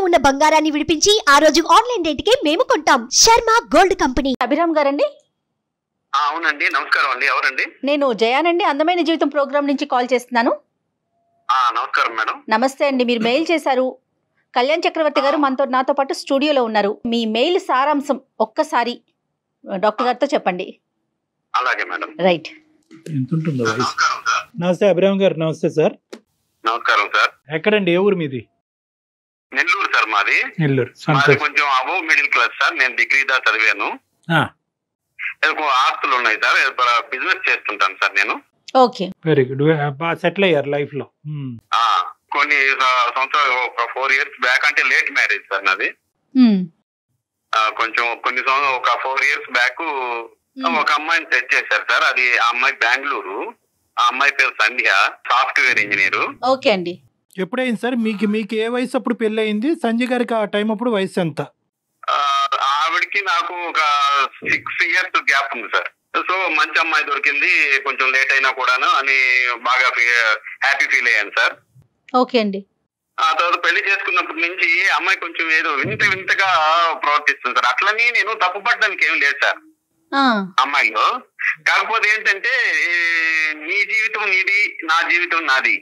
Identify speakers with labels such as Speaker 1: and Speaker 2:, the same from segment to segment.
Speaker 1: ఉన్న బంగారాన్ని విడిపించి ఆ రోజు ఆన్లైన్ రేటుకే మేము కొంటాం శర్మ గోల్డ్ కంపెనీ
Speaker 2: అభిరామ్ గారండి
Speaker 3: ఆ, అవునండి నమస్కారం అండి ఎవరండి
Speaker 2: నేను జయానండి అందమైన జీవితం ప్రోగ్రామ్ నుంచి కాల్ చేస్తున్నాను
Speaker 3: ఆ, నమస్కారం మేడం
Speaker 2: నమస్తే అండి మీరు మెయిల్ చేశారు కళ్యాణ్ చక్రవర్తి గారు మనతో నాతో పాటు స్టూడియోలో ఉన్నారు మీ మెయిల్ సారాంశం ఒక్కసారి డాక్టర్ గారితో చెప్పండి
Speaker 3: అలాగే మేడం
Speaker 2: రైట్
Speaker 4: ఎంత ఉంటుందో వయసు
Speaker 3: నమస్కారం సార్
Speaker 4: నమస్తే అభిరామ్ గారు నమస్తే సార్
Speaker 3: నమస్కారం సార్
Speaker 4: ఎక్కడండి ఏ ఊరు మీది
Speaker 3: నెల్లూరు సార్ మాది
Speaker 4: నెల్లూరు
Speaker 3: మాది
Speaker 4: సంతోష్
Speaker 3: కొంచెం అబోవ్ మిడిల్ క్లాస్ సార్ నేను డిగ్రీ దా చదివాను
Speaker 4: ఆ.
Speaker 3: ఎక్కువ ఆస్తులు ఉన్నాయి సార్ బిజినెస్ చేస్తుంటాను సార్ నేను
Speaker 2: ఓకే
Speaker 4: వెరీ గుడ్ బాగా సెటిల్ అయ్యారు లైఫ్ లో ఉమ్.
Speaker 3: ఆ, కొన్ని స- సంవత్సరాలు ఒక ఫోర్ ఇయర్స్ బ్యాక్ అంటే లేట్ మ్యారేజ్ సార్ నాది ఆ, కొంచెం కొన్ని సంవత్సరం ఒక ఫోర్ ఇయర్స్ బ్యాక్ ఒక అమ్మాయిని సెట్ చేశారు సార్ అది ఆ అమ్మాయి బెంగళూరు ఆ అమ్మాయి పేరు సంధ్య సాఫ్ట్వేర్ ఇంజనీర్
Speaker 2: ఓకే అండి
Speaker 4: ఎప్పుడైంది సార్ మీకు మీకు ఏ వయసు అప్పుడు పెళ్ళి అయింది సంజయ్ గారికి ఆ టైం అప్పుడు వయసు ఎంత
Speaker 3: ఆవిడకి నాకు ఒక సిక్స్ ఇయర్స్ గ్యాప్ ఉంది సార్ సో మంచి అమ్మాయి దొరికింది కొంచెం లేట్ అయినా కూడాను అని బాగా హ్యాపీ ఫీల్ అయ్యాను సార్
Speaker 2: ఓకే అండి
Speaker 3: ఆ తర్వాత పెళ్లి చేసుకున్నప్పటి నుంచి అమ్మాయి కొంచెం ఏదో వింత వింతగా ప్రవర్తిస్తుంది సార్ అట్లని నేను తప్పుపడడానికి ఏం లేదు సార్
Speaker 2: ఆ,
Speaker 3: అమ్మాయిలో కాకపోతే ఏంటంటే ఈ, నీ జీవితం నీది నా జీవితం నాది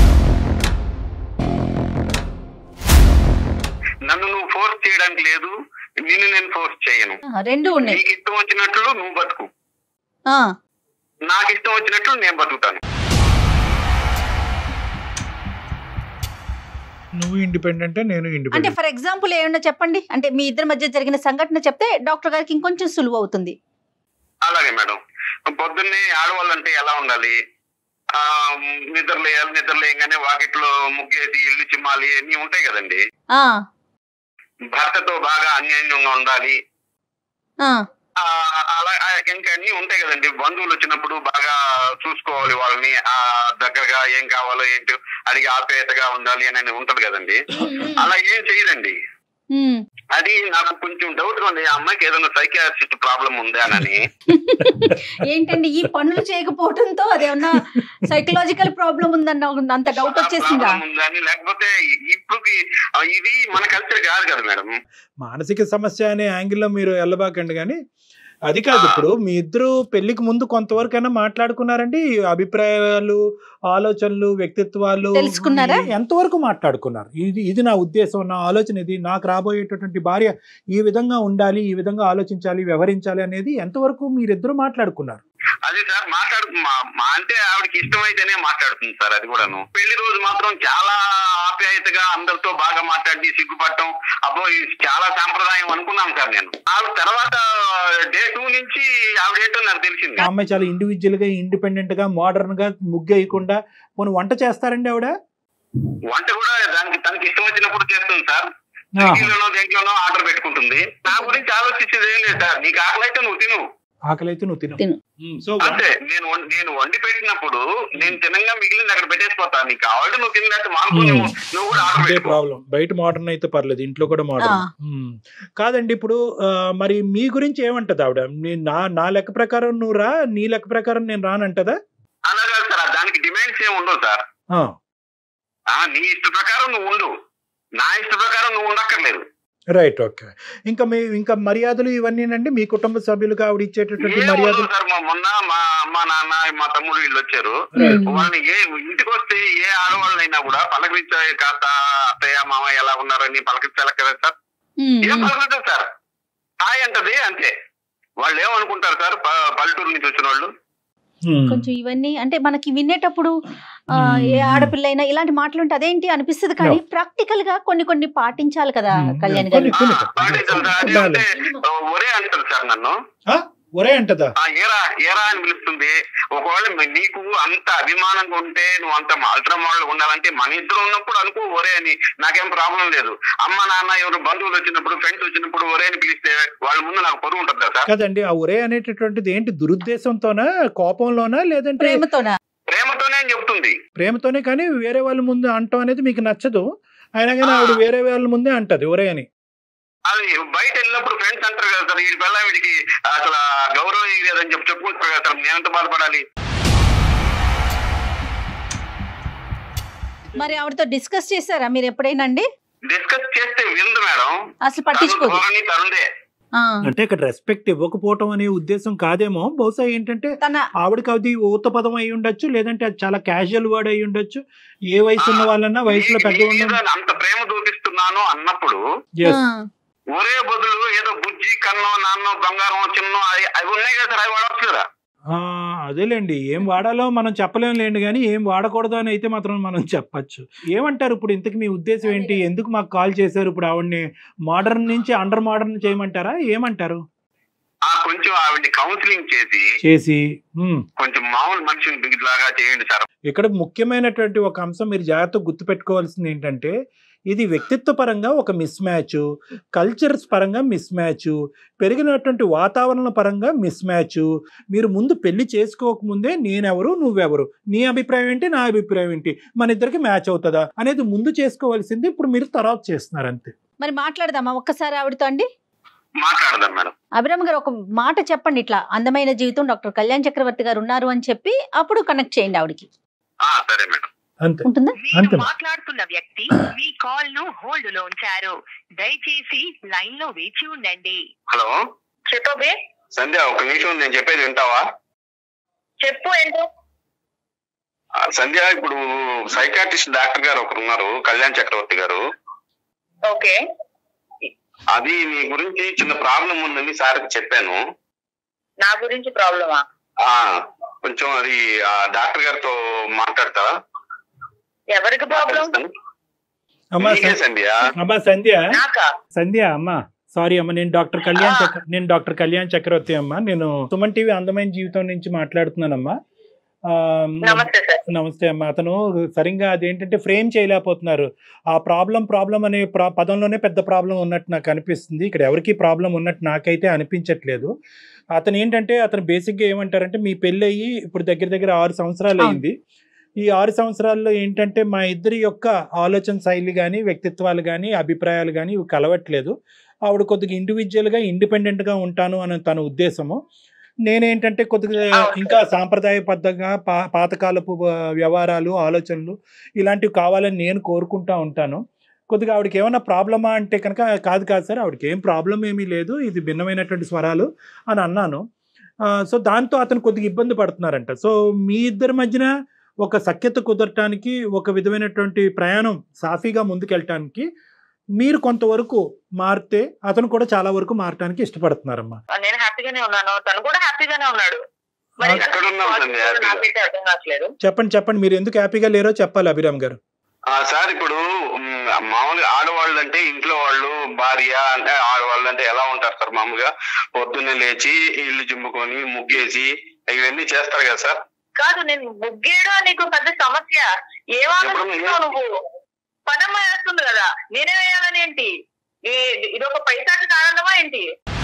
Speaker 3: నన్ను నువ్వు ఫోర్స్ చేయడానికి లేదు నిన్ను నేను ఫోర్స్ చేయను
Speaker 2: ఆ, రెండు ఉన్నాయి
Speaker 3: నీకు ఇష్టం వచ్చినట్లు నువ్వు బతుకు
Speaker 2: ఆ,
Speaker 3: నాకు ఇష్టం వచ్చినట్లు నేను బతుకుతాను
Speaker 4: నువ్వు ఇండిపెండెంట్ నేను
Speaker 2: అంటే
Speaker 4: ఇండిపెండెంట్
Speaker 2: ఫర్ ఎగ్జాంపుల్ ఏమన్నా చెప్పండి అంటే మీ ఇద్దరి మధ్య జరిగిన సంఘటన చెప్తే డాక్టర్ గారికి ఇంకొంచెం సులువు అవుతుంది
Speaker 3: అలాగే మేడం పొద్దున్నే ఆడవాళ్ళంటే ఎలా ఉండాలి ఆ నిద్ర లేయాలి నిద్ర లేయగానే వాకిట్లో ముగ్గేసి ఇల్లు చిమ్మాలి అన్ని ఉంటాయి కదండి
Speaker 2: ఆ,
Speaker 3: భర్తతో బాగా అన్యోన్యంగా ఉండాలి
Speaker 2: ఆ,
Speaker 3: ఆ, అలా ఆ, ఇంకా అన్ని ఉంటాయి కదండి బంధువులు వచ్చినప్పుడు బాగా చూసుకోవాలి వాళ్ళని ఆ దగ్గరగా ఏం కావాలో ఏంటో అడిగి ఆప్యాయతగా ఉండాలి అని ఉంటది కదండి అలా ఏం చేయదండి
Speaker 2: ఉమ్.
Speaker 3: అది నాకు కొంచెం డౌట్ గా ఉంది ఆ అమ్మాయికి ఏదైనా సైకియాట్రిస్ట్ ప్రాబ్లం ఉందా అని
Speaker 2: ఏంటండి ఈ పనులు చేయకపోవడంతో అదేమన్నా సైకలాజికల్ ప్రాబ్లం ఉందన్న అంత డౌట్ వచ్చేసిందా
Speaker 3: ప్రాబ్లం ఉందా అని లేకపోతే ఇప్పుడు ఇది మన కల్చర్ కాదు కదా మేడం
Speaker 4: మానసిక సమస్య అనే యాంగిల్లో మీరు వెళ్ళబాకండి కానీ అది కాదు ఇప్పుడు మీ ఇద్దరు పెళ్లికి ముందు కొంతవరకైనా మాట్లాడుకున్నారండి ఈ అభిప్రాయాలు ఆలోచనలు వ్యక్తిత్వాలు
Speaker 2: తెలుసుకున్నారా?
Speaker 4: ఈ- ఎంతవరకు మాట్లాడుకున్నారు ఇది ఇది నా ఉద్దేశం నా ఆలోచన ఇది నాకు రాబోయేటటువంటి భార్య ఈ విధంగా ఉండాలి ఈ విధంగా ఆలోచించాలి వ్యవహరించాలి అనేది ఎంతవరకు మీరిద్దరు మాట్లాడుకున్నారు
Speaker 3: అది సార్ మాట్లాడు మా- మా అంటే ఆవిడకి ఇష్టమైతేనే మాట్లాడుతుంది సార్ అది కూడాను పెళ్లి రోజు మాత్రం చాలా ఆప్యాయతగా అందరితో బాగా మాట్లాడి సిగ్గుపడటం అబ్బో ఇది చాలా సాంప్రదాయం అనుకున్నాను సార్ నేను ఆవిడ తర్వాత డే టూ నుంచి ఆవిడ ఏంటో నాకు తెలిసింది
Speaker 4: ఆ అమ్మాయి చాలా ఇండివిజువల్ గా ఇండిపెండెంట్ గా మోడర్న్ గా ముగ్గేయకుండా పోనీ వంట చేస్తారండి ఆవిడ
Speaker 3: వంట కూడా దానికి తనకి ఇష్టం వచ్చినప్పుడు చేస్తుంది సార్
Speaker 4: ఆహా.
Speaker 3: స్విగ్గీలోనో దేంట్లోనో ఆర్డర్ పెట్టుకుంటుంది నా గురించి ఆలోచించేది ఏం లేదు సార్ నీకు ఆకలి అయితే నువ్వు తిను
Speaker 4: ఆకలి అయితే నువ్వు తిను
Speaker 2: తిను.
Speaker 4: ఉమ్, సో
Speaker 3: అంతే నేను వం- నేను వండి పెట్టినప్పుడు నేను తినంగా మిగిలింది అక్కడ పెట్టేసిపోతా నీకు కావాలంటే నువ్వు తిన్నట్టు మానుకుని
Speaker 4: Hmm.
Speaker 3: నువ్వు కూడా ఆర్డర్
Speaker 4: అదే
Speaker 3: పెట్టుకో
Speaker 4: ప్రాబ్లం బయట మోడర్న్ అయితే పర్లేదు ఇంట్లో కూడా మోడర్న్
Speaker 2: ఆ.
Speaker 4: కాదండి ఇప్పుడు ఆ, మరి మీ గురించి ఏమంటది ఆవిడ మీ- నా నా లెక్క ప్రకారం నువ్వు రా నీ లెక్క ప్రకారం నేను రానంటదా
Speaker 3: అలా కాదు సార్ దానికి డిమాండ్స్ ఏమి ఉండవు సార్
Speaker 4: ఆ,
Speaker 3: ఆ నీ ఇష్ట ప్రకారం నువ్వు ఉండు నా ఇష్ట ప్రకారం నువ్వు ఉండక్కర్లేదు
Speaker 4: రైట్ ఓకే ఇంకా మీ ఇంకా మర్యాదలు ఇవన్నీనండి మీ కుటుంబ సభ్యులుగా ఆవిడ ఇచ్చేటటువంటి
Speaker 3: ఏం
Speaker 4: మర్యాదలు
Speaker 3: ఉండదు సార్ మా మొన్న మా అమ్మ నాన్న మా తమ్ముడు వీళ్ళు వచ్చారు
Speaker 4: Right.
Speaker 3: వాళ్ళని ఏ ఇంటికి వస్తే ఏ ఆడవాళ్ళైనా కూడా పలకరించే కాస్త అత్తయ్య మామ ఎలా ఉన్నారని పలకరించాలి కదా సార్
Speaker 2: ఉమ్,
Speaker 3: ఏం
Speaker 2: ఉమ్.
Speaker 3: పలకరించారు సార్ హాయ్ అంటది అంతే వాళ్ళు ఏమనుకుంటారు సార్ ప- పల్లెటూరు నుంచి వచ్చిన వాళ్ళు
Speaker 4: ఉమ్,
Speaker 2: కొంచెం ఇవన్నీ అంటే మనకి వినేటప్పుడు ఆ,
Speaker 4: Hmm.
Speaker 2: ఏ ఆడపిల్ల అయినా ఇలాంటి మాటలు ఉంటే అదేంటి అనిపిస్తుంది కానీ ప్రాక్టికల్ గా కొన్ని కొన్ని పాటించాలి కదా
Speaker 4: Hmm.
Speaker 2: కళ్యాణ్
Speaker 4: కొన్ని-
Speaker 2: గారు
Speaker 4: కొన్ని-
Speaker 3: ఆ, పాటించాలి సార్. అది
Speaker 4: ఉండాలి.
Speaker 3: అంటే, ఒరే అంటారు సార్ నన్ను
Speaker 4: ఆ, ఒరే అంటదా
Speaker 3: ఆ ఏరా ఏరా అని పిలుస్తుంది ఒకవేళ మీ- నీకు అంత అభిమానంగా ఉంటే నువ్వు అంత అల్ట్రా మోడల్ ఉండాలంటే మన ఇద్దరు ఉన్నప్పుడు అనుకో ఒరే అని నాకేం ప్రాబ్లం లేదు అమ్మ నాన్న ఎవరు బంధువులు వచ్చినప్పుడు ఫ్రెండ్స్ వచ్చినప్పుడు ఒరే అని పిలిస్తే వాళ్ళ ముందు నాకు పొరుగు ఉంటుంది కదా సార్
Speaker 4: కదండి ఆ ఒరే అనేటటువంటిది ఏంటి దురుద్దేశంతోనా కోపంలోనా లేదంటే
Speaker 2: ప్రేమతోనా
Speaker 3: ప్రేమతోనే అని చెప్తుంది
Speaker 4: ప్రేమతోనే కానీ వేరే వాళ్ళ ముందు అంటాం అనేది మీకు నచ్చదు అయినా కానీ ఆవిడ వేరే వాళ్ళ ముందే అంటది ఒరే అని
Speaker 3: అది బయట వెళ్ళినప్పుడు ఫ్రెండ్స్ అంటారు కదా సార్ వీడి పిల్ల వీడికి అసలు గౌరవం లేదని చెప్పి చెప్పుకుంటారు కదా సార్ నేనంత బాధపడాలి
Speaker 2: మరి ఆవిడతో డిస్కస్ చేశారా మీరు ఎప్పుడైనా అండి
Speaker 3: డిస్కస్ చేస్తే విందు మేడం
Speaker 2: అసలు పట్టించుకోదు
Speaker 3: తను ధోరణి తనదే
Speaker 2: ఆ,
Speaker 4: అంటే ఇక్కడ రెస్పెక్ట్ ఇవ్వకపోవటం అనే ఉద్దేశం కాదేమో బహుశా ఏంటంటే
Speaker 2: తన
Speaker 4: ఆవిడకి అది ఊత పదం అయి ఉండొచ్చు లేదంటే అది చాలా క్యాజువల్ వర్డ్ అయి ఉండొచ్చు ఏ వయసు ఉన్న వాళ్ళన్నా వయసులో
Speaker 3: నీ-
Speaker 4: పెద్ద
Speaker 3: నీ మీద అంత ప్రేమ చూపిస్తున్నాను అన్నప్పుడు
Speaker 4: ఎస్
Speaker 2: ఆ,
Speaker 3: ఒరే బదులు ఏదో బుజ్జి కన్నో నాన్నో బంగారం చిన్నో అవి అవి ఉన్నాయి కదా సార్ అవి వాడవచ్చు కదా
Speaker 4: అదేలేండి ఏం వాడాలో మనం చెప్పలేం లేండి కానీ ఏం వాడకూడదు అని అయితే మాత్రం మనం చెప్పచ్చు ఏమంటారు ఇప్పుడు ఇంతకు మీ ఉద్దేశం ఏంటి ఎందుకు మాకు కాల్ చేశారు ఇప్పుడు ఆవిడ్ని మోడర్న్ నుంచి అండర్ మోడర్న్ చేయమంటారా ఏమంటారు
Speaker 3: ఆ కొంచెం ఆవిడ్ని కౌన్సిలింగ్ చేసి
Speaker 4: చేసి ఉమ్,
Speaker 3: కొంచెం మామూలు మనిషిని లాగా చేయండి సార్
Speaker 4: ఇక్కడ ముఖ్యమైనటువంటి ఒక అంశం మీరు జాగ్రత్తగా గుర్తుపెట్టుకోవాల్సింది ఏంటంటే ఇది వ్యక్తిత్వ పరంగా ఒక మిస్ మ్యాచ్ కల్చర్స్ పరంగా మిస్ మ్యాచ్ పెరిగినటువంటి వాతావరణ పరంగా మిస్ మ్యాచ్ మీరు ముందు పెళ్లి చేసుకోకముందే నేనెవరు నువ్వెవరు నీ అభిప్రాయం ఏంటి నా అభిప్రాయం ఏంటి మన ఇద్దరికి మ్యాచ్ అవుతుందా అనేది ముందు చేసుకోవాల్సింది ఇప్పుడు మీరు తర్వాత చేస్తున్నారు అంతే
Speaker 2: మరి మాట్లాడదామా ఒక్కసారి ఆవిడతో అండి
Speaker 3: మాట్లాడదాం మేడం
Speaker 2: అభిరామ్ గారు ఒక మాట చెప్పండి ఇట్లా అందమైన జీవితం డాక్టర్ కళ్యాణ్ చక్రవర్తి గారు ఉన్నారు అని చెప్పి అప్పుడు కనెక్ట్ చేయండి ఆవిడకి
Speaker 3: ఆ సరే మేడం
Speaker 4: అంతే
Speaker 2: ఉంటుందా
Speaker 4: అంతే
Speaker 5: మీరు మాట్లాడుతున్న వ్యక్తి మీ కాల్ ను హోల్డ్ లో ఉంచారు దయచేసి లైన్ లో వేచి ఉండండి
Speaker 3: హలో
Speaker 5: చెప్పబే
Speaker 3: సంధ్య ఒక నిమిషం నేను చెప్పేది వింటావా
Speaker 5: చెప్పు ఏంటో
Speaker 3: ఆ, సంధ్య ఇప్పుడు సైకాట్రిస్ట్ డాక్టర్ గారు ఒకరు ఉన్నారు కళ్యాణ్ చక్రవర్తి గారు
Speaker 5: ఓకే
Speaker 3: అది నీ గురించి చిన్న ప్రాబ్లం ఉందని సార్కి చెప్పాను
Speaker 5: నా గురించి ప్రాబ్లమా
Speaker 3: ఆ కొంచెం అది ఆ డాక్టర్ గారితో మాట్లాడతారా
Speaker 5: ఎవరికి ప్రాబ్లం
Speaker 4: అమ్మా
Speaker 3: నీకే
Speaker 4: స-
Speaker 3: సంధ్య
Speaker 4: అమ్మా సంధ్య
Speaker 5: నాకా
Speaker 4: సంధ్య అమ్మా సారీ అమ్మ నేను డాక్టర్ కళ్యాణ్ చక్ర నేను డాక్టర్ కళ్యాణ్ చక్రవర్తి అమ్మ నేను సుమన్ టీవీ అందమైన జీవితం నుంచి మాట్లాడుతున్నానమ్మా ఆ,
Speaker 5: నమస్తే సార్
Speaker 4: నమస్తే అమ్మ అతను సరిగ్గా అదేంటంటే ఫ్రేమ్ చేయలేకపోతున్నారు ఆ ప్రాబ్లం ప్రాబ్లం అనే ప్రా- పదంలోనే పెద్ద ప్రాబ్లం ఉన్నట్టు నాకు అనిపిస్తుంది ఇక్కడ ఎవరికి ప్రాబ్లం ఉన్నట్టు నాకైతే అనిపించట్లేదు అతను ఏంటంటే అతను బేసిక్గా ఏమంటారంటే మీ పెళ్ళి అయ్యి ఇప్పుడు దగ్గర దగ్గర ఆరు సంవత్సరాలు
Speaker 2: అవును.
Speaker 4: అయింది ఈ ఆరు సంవత్సరాల్లో ఏంటంటే మా ఇద్దరి యొక్క ఆలోచన శైలి కానీ వ్యక్తిత్వాలు కానీ అభిప్రాయాలు కానీ ఇవి కలవట్లేదు ఆవిడ కొద్దిగా ఇండివిజువల్గా ఇండిపెండెంట్గా ఉంటాను అని తన ఉద్దేశము నేనేంటంటే కొద్దిగా
Speaker 5: అవును.
Speaker 4: ఇంకా సాంప్రదాయబద్ధంగా పా పాతకాలపు ఆ, వ్యవహారాలు ఆలోచనలు ఇలాంటివి కావాలని నేను కోరుకుంటా ఉంటాను కొద్దిగా ఆవిడకి ఏమైనా ప్రాబ్లమా అంటే కనుక కాదు కాదు సార్ ఆవిడకి ఏం ప్రాబ్లం ఏమీ లేదు ఇది భిన్నమైనటువంటి స్వరాలు అని అన్నాను ఆ, సో దాంతో అతను కొద్దిగా ఇబ్బంది పడుతున్నారంట సో మీ ఇద్దరి మధ్యన ఒక సఖ్యత కుదరటానికి ఒక విధమైనటువంటి ప్రయాణం సాఫీగా ముందుకెళ్ళటానికి మీరు కొంతవరకు మారితే అతను కూడా చాలా వరకు మారటానికి ఇష్టపడుతున్నారమ్మా
Speaker 5: నేను హ్యాపీగానే ఉన్నాను తను కూడా హ్యాపీగానే ఉన్నాడు మరి
Speaker 4: ఆ,
Speaker 3: ఎక్కడ ఉన్నావు సంధ్య హ్యాపీగా?
Speaker 5: నాకైతే అర్థం కావట్లేదు
Speaker 4: చెప్పండి చెప్పండి మీరు ఎందుకు హ్యాపీగా లేరో చెప్పాలి అభిరామ్ గారు
Speaker 3: ఆ, సార్ ఇప్పుడు మ్, మామూలుగా ఆడవాళ్ళు అంటే ఇంట్లో వాళ్ళు భార్య అంటే ఆడవాళ్ళు అంటే ఎలా ఉంటారు సార్ మామూలుగా పొద్దున్నే లేచి ఇల్లు చింపుకొని ముగ్గేసి ఇవన్నీ చేస్తారు కదా సార్
Speaker 5: కాదు నేను ముగ్గేయడం నీకు పెద్ద సమస్య ఏమాలోచిస్తున్నావు నువ్వు పనమ్మ వేస్తుంది కదా నేనే వేయాలని ఏంటి ఈ- ఇది ఒక పైసాకి కారణమా ఏంటి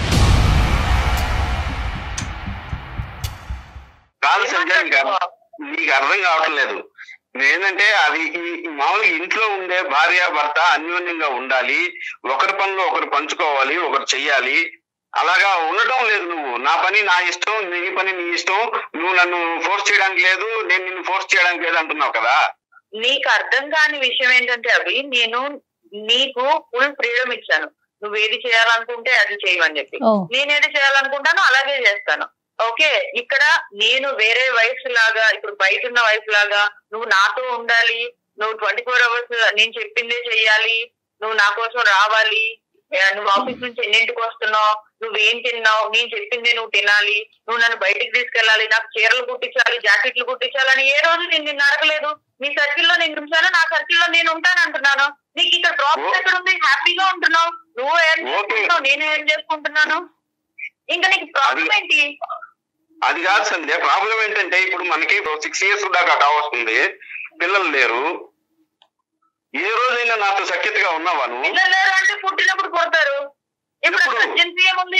Speaker 3: కాదు సంజయ్ ఇంకా నీకు అర్థం కావటం లేదు ఏంటంటే అది ఈ- ఈ మామూలుగా ఇంట్లో ఉండే భార్య భర్త అన్యోన్యంగా ఉండాలి ఒకరి పనులు ఒకరు పంచుకోవాలి ఒకరు చెయ్యాలి అలాగా ఉండటం లేదు నువ్వు నా పని నా ఇష్టం నీ పని నీ ఇష్టం నువ్వు నన్ను ఫోర్స్ చేయడానికి లేదు నేను నిన్ను ఫోర్స్ చేయడానికి లేదు అంటున్నావు కదా
Speaker 5: నీకు అర్థం కాని విషయం ఏంటంటే అవి నేను నీకు ఫుల్ ఫ్రీడమ్ ఇచ్చాను నువ్వు ఏది చేయాలనుకుంటే అది చేయమని చెప్పి
Speaker 2: ఓ
Speaker 5: నేనేది చేయాలనుకుంటానో అలాగే చేస్తాను ఓకే ఇక్కడ నేను వేరే వైఫ్ లాగా ఇప్పుడు బయట ఉన్న వైఫ్ లాగా నువ్వు నాతో ఉండాలి నువ్వు ట్వంటీ ఫోర్ అవర్స్ నేను చెప్పిందే చెయ్యాలి నువ్వు నా కోసం రావాలి ఏ, నువ్వు ఆఫీస్ నుంచి ఎన్నింటికి వస్తున్నావు నువ్వేం తిన్నావు నేను చెప్పిందే నువ్వు తినాలి నువ్వు నన్ను బయటికి తీసుకెళ్ళాలి నాకు చీరలు కుట్టించాలి జాకెట్లు కుట్టించాలని ఏ రోజు నేను నిన్ను అడగలేదు నీ సర్కిల్లో నేను ఉంచాను నా సర్కిల్లో నేను ఉంటాను అంటున్నాను నీకు ఇక్కడ ప్రాబ్లం
Speaker 3: ఓ-
Speaker 5: ఎక్కడ ఉంది హ్యాపీగా ఉంటున్నావు నువ్వు ఏం
Speaker 3: ఓకే.
Speaker 5: చేసుకుంటున్నావు నేను ఏం చేసుకుంటున్నాను ఇంకా నీకు ప్రాబ్లం
Speaker 3: అది-
Speaker 5: ఏంటి
Speaker 3: అది కాదు సంధ్య ప్రాబ్లం ఏంటంటే ఇప్పుడు మనకి సిక్స్ ఇయర్స్ దాకా కావస్తుంది పిల్లలు లేరు ఏ రోజైనా నాతో సఖ్యతగా ఉన్నావా నువ్వు
Speaker 5: పిల్లలు లేరు అంటే పుట్టినప్పుడు పుడతారు ఇప్పుడు
Speaker 3: ఎప్పుడు?
Speaker 5: అర్జెన్సీ ఏముంది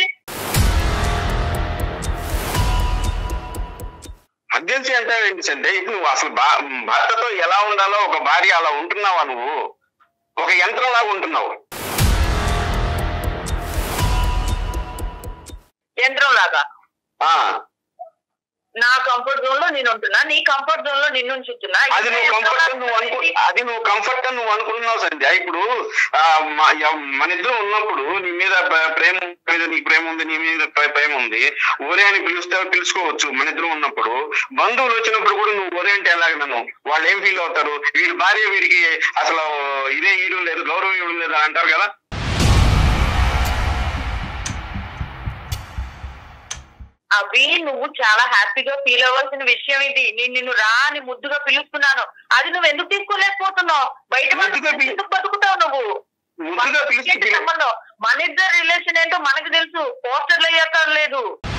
Speaker 3: అర్జెన్సీ అంటే ఏంటి సంధ్య ఇప్పుడు నువ్వు అసలు భా- భర్తతో ఎలా ఉండాలో ఒక భార్య అలా ఉంటున్నావా నువ్వు ఒక యంత్రంలాగా ఉంటున్నావు
Speaker 5: యంత్రం లాగా
Speaker 3: ఆ
Speaker 5: నా కంఫర్ట్ జోన్ లో నేను ఉంటున్నా నీ కంఫర్ట్ జోన్ లో నిన్ను ఉంచుతున్నా
Speaker 3: అది నువ్వు కంఫర్ట్ నువ్వు అనుకు అది నువ్వు కంఫర్ట్ అని నువ్వు అనుకుంటున్నావు సంధ్య ఇప్పుడు ఆ, మా- ఎవ- మన ఇద్దరు ఉన్నప్పుడు నీ మీద ప్ర- ప్రేమ మీద నీకు ప్రేమ ఉంది నీ మీద ప్ర- ప్రేమ ఉంది ఒరే అని పిలుస్తే పిలుచుకోవచ్చు మన ఇద్దరు ఉన్నప్పుడు బంధువులు వచ్చినప్పుడు కూడా నువ్వు ఒరే అంటే ఎలాగ నన్ను వాళ్ళు ఏం ఫీల్ అవుతారు వీడి భార్య వీడికి అసలు ఇదే ఇయడం లేదు గౌరవం ఇవ్వడం లేదు అని అంటారు కదా
Speaker 5: అవి నువ్వు చాలా హ్యాపీగా ఫీల్ అవ్వాల్సిన విషయం ఇది నేను నిన్ను రా అని ముద్దుగా పిలుస్తున్నాను అది నువ్వు ఎందుకు తీసుకోలేకపోతున్నావు బయట వాళ్ళతో
Speaker 3: ముద్దుగా పిలు-
Speaker 5: ఎందుకు బతుకుతావు నువ్వు
Speaker 3: ముద్దుగా పిలిచి
Speaker 5: ఏంటి సంబంధం మన ఇద్దరు రిలేషన్ ఏంటో మనకు తెలుసు పోస్టర్లు అయ్యాక లేదు